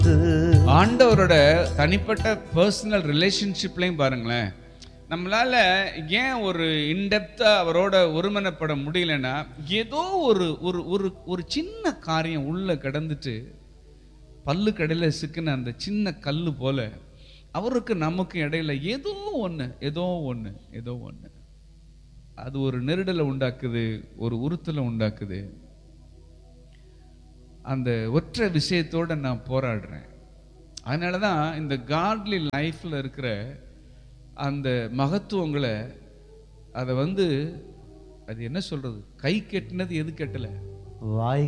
ஆண்டவரோட தனிப்பட்ட பர்சனல் ரிலேஷன்ஷிப்லையும் பாருங்களேன் நம்மளால ஏன் ஒரு இன்டெப்தா அவரோட ஒருமனப்பட முடியலன்னா ஏதோ ஒரு ஒரு ஒரு ஒரு சின்ன காரியம் உள்ள கிடந்துட்டு பல்லு கடையில சிக்கின அந்த சின்ன கல்லு போல அவருக்கு நமக்கு இடையில ஏதோ ஒண்ணு ஏதோ ஒண்ணு ஏதோ ஒண்ணு அது ஒரு நெருடலை உண்டாக்குது ஒரு உறுத்தலை உண்டாக்குது அந்த ஒற்றை விஷயத்தோட நான் போராடுறேன் அதனால தான் இந்த காட்லி லைஃப்ல இருக்கிற அந்த மகத்துவங்களை அதை வந்து அது என்ன சொல்றது கை கெட்டினது எது கெட்டல வாய்